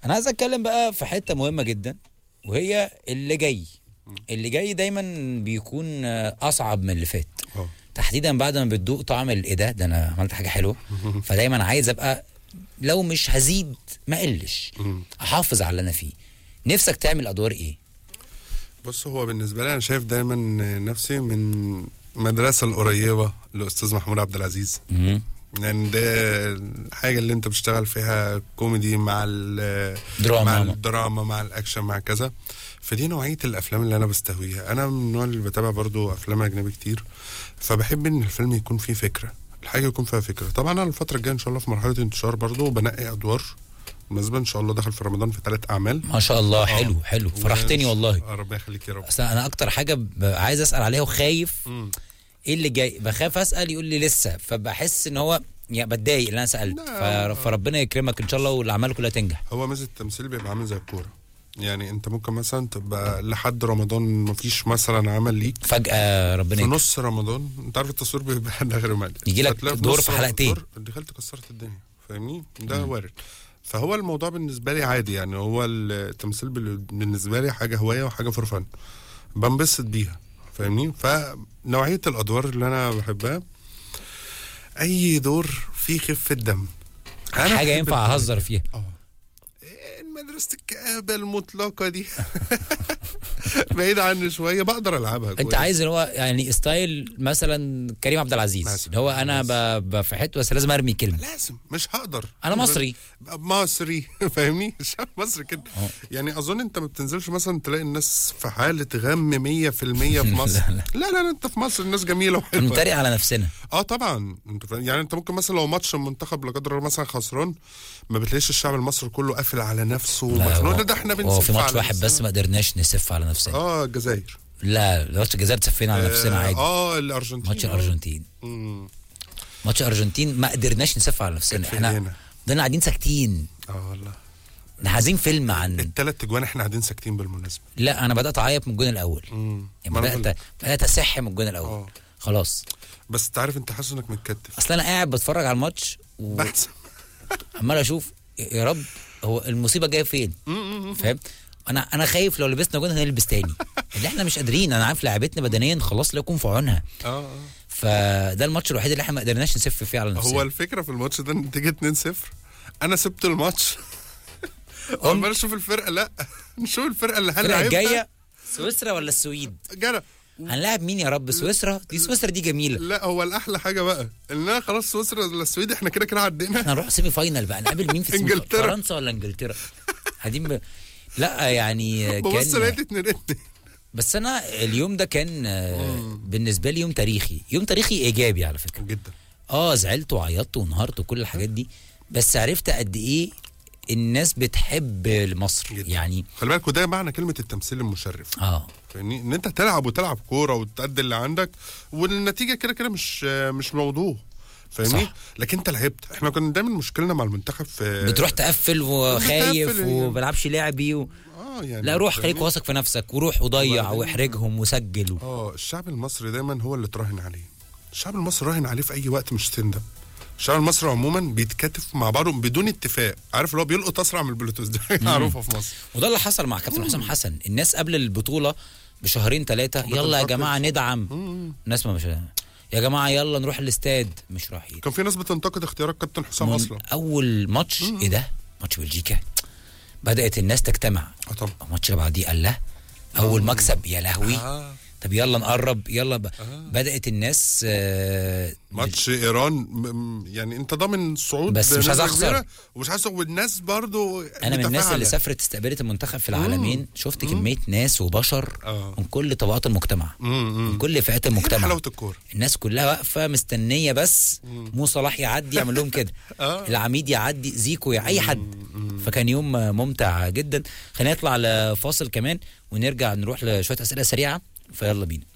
انا عايز اتكلم بقى في حته مهمه جدا وهي اللي جاي اللي جاي دايما بيكون آه، اصعب من اللي فات اه تحديدا بعد ما بتدوق طعم الايه ده ده انا عملت حاجه حلوه فدايما عايز ابقى لو مش هزيد ما اقلش مم. احافظ على اللي انا فيه نفسك تعمل ادوار ايه بص هو بالنسبه لي انا شايف دايما نفسي من المدرسه القريبه لاستاذ محمود عبد العزيز مم. يعني ده الحاجه اللي انت بتشتغل فيها كوميدي مع ال- دراما. مع الدراما مع الاكشن مع كذا فدي نوعيه الافلام اللي انا بستهويها انا من النوع اللي بتابع برضو افلام اجنبي كتير فبحب ان الفيلم يكون فيه فكره الحاجه يكون فيها فكره طبعا انا الفتره الجايه ان شاء الله في مرحله انتشار برضو بنقي ادوار بالنسبه ان شاء الله داخل في رمضان في ثلاث اعمال ما شاء الله حلو آه. حلو فرحتني و- والله آه، ربنا يخليك يا رب اصل انا اكتر حاجه ب- عايز اسال عليها وخايف مم. ايه اللي جاي بخاف اسال يقول لي لسه فبحس ان هو يعني بتضايق ان انا سالت لا. ف- فربنا يكرمك ان شاء الله والاعمال كلها تنجح هو ميزه التمثيل بيبقى عامل زي الكوره يعني انت ممكن مثلا تبقى لحد رمضان مفيش مثلا عمل ليك فجاه ربنا في يكرمك نص رمضان انت عارف التصوير بيبقى ده غير مالي يجي لك فتلاقي دور نص في حلقتين. الدور دخلت كسرت الدنيا فاهمني ده وارد فهو الموضوع بالنسبه لي عادي يعني هو التمثيل بال- بالنسبه لي حاجه هوايه وحاجه فور فن بنبسط بيها فاهمني فنوعيه الادوار اللي انا بحبها اي دور فيه خفه دم أنا حاجه بحب ينفع الحاجة اهزر فيها اه إيه مدرسة الكآبة المطلقة دي بعيد عني شوية بقدر ألعبها انت كويس. عايز اللي هو يعني ستايل مثلا كريم عبد العزيز مثلا. اللي هو انا ب- ب- في حته بس لازم ارمي كلمه لازم مش هقدر انا مصري مصري فاهمني الشعب مصري كده يعني اظن انت ما بتنزلش مثلا تلاقي الناس في حاله غم 100% في مصر لا، لا لا لا انت في مصر الناس جميله وحلوه بنتريق على نفسنا اه طبعا انت فاهم؟ يعني انت ممكن مثلا لو ماتش المنتخب لا قدر الله مثلا خسران ما بتلاقيش الشعب المصري كله قافل على نفسه ومخنوق لا ده احنا هو بنسف في ماتش على واحد بس نفسنا. ما قدرناش نسف على نفسنا اه الجزائر لا ماتش الجزائر تسفينا على نفسنا عادي اه الارجنتين ماتش الارجنتين مم. ماتش الارجنتين ما قدرناش نسف على نفسنا كانت في احنا ايدينا. فضلنا قاعدين ساكتين اه والله احنا عايزين فيلم عن الثلاث اجوان احنا قاعدين ساكتين بالمناسبه لا انا بدات اعيط من الجون الاول مم. يعني ما أنا بدات بدات اسح من الجون الاول اه خلاص بس انت عارف انت حاسس انك متكتف اصل انا قاعد بتفرج على الماتش بحسن وعمال اشوف يا رب هو المصيبه جايه فين فاهم انا انا خايف لو لبسنا جون هنلبس تاني اللي احنا مش قادرين انا عارف لعبتنا بدنيا خلاص لا يكون في عونها اه اه فده الماتش الوحيد اللي احنا ما قدرناش نسف فيه على نفسنا هو الفكره في الماتش ده نتيجه 2-0 انا سبت الماتش عمال اشوف الفرقه لا نشوف الفرقه اللي الفرقه هنلعبها الجايه سويسرا ولا السويد جرى هنلاعب مين يا رب سويسرا دي سويسرا دي جميله لا هو الاحلى حاجه بقى ان انا خلاص سويسرا ولا السويد احنا كده كده عدينا احنا هنروح سيمي فاينل بقى نقابل مين في سيمي إنجلترا. فرنسا ولا انجلترا قاعدين ب... لا يعني ببص لقيت كان اتنين اتنين بس انا اليوم ده كان آه، بالنسبه لي يوم تاريخي يوم تاريخي ايجابي على فكره جدا اه زعلت وعيطت وانهارت وكل الحاجات دي بس عرفت قد ايه الناس بتحب مصر جدا. يعني خلي بالك وده معنى كلمه التمثيل المشرف اه فاهمني ان انت تلعب وتلعب كوره وتأدي اللي عندك والنتيجه كده كده مش مش موضوع فاهمني صح. لكن انت لعبت احنا كنا دايما مشكلنا مع المنتخب في بتروح تقفل وخايف بتقفل، وما بلعبش لعبي و... اه يعني لا روح خليك فاهمني؟ واثق في نفسك وروح وضيع وبعدين- واحرجهم وسجل و... اه الشعب المصري دايما هو اللي تراهن عليه الشعب المصري راهن عليه في اي وقت مش ستاند اب الشعب المصري عموما بيتكاتف مع بعضه بدون اتفاق عارف اللي هو بيلقط اسرع من البلوتوث ده حاجة معروفه في مصر وده اللي حصل مع كابتن حسام حسن الناس قبل البطوله بشهرين ثلاثه يلا يا بتفكر. جماعه ندعم الناس ما مش يا جماعه يلا نروح الاستاد مش رايحين كان في ناس بتنتقد اختيارات كابتن حسام من اصلا اول ماتش ايه ده ماتش بلجيكا بدات الناس تجتمع اه طبعا الماتش اللي بعديه قال لا اول مكسب يا لهوي آه. طب يلا نقرب يلا ب... بدات الناس آه ماتش ايران م- م- يعني انت ضامن صعود بس مش عايز بنسبة أخسر. كبيرة، ومش عايز أخسر، والناس برضو انا من الناس متفاعلة. اللي سافرت استقبلت المنتخب في العالمين شفت كميه ناس وبشر آه. من كل طبقات المجتمع مم، من مم. كل فئات هي المجتمع حلاوه الكوره الناس كلها واقفه مستنيه بس مو صلاح يعدي يعمل لهم كده آه. العميد يعدي زيكو يا اي حد فكان يوم ممتع جدا خلينا نطلع لفاصل كمان ونرجع نروح لشويه اسئله سريعه فيلا بينا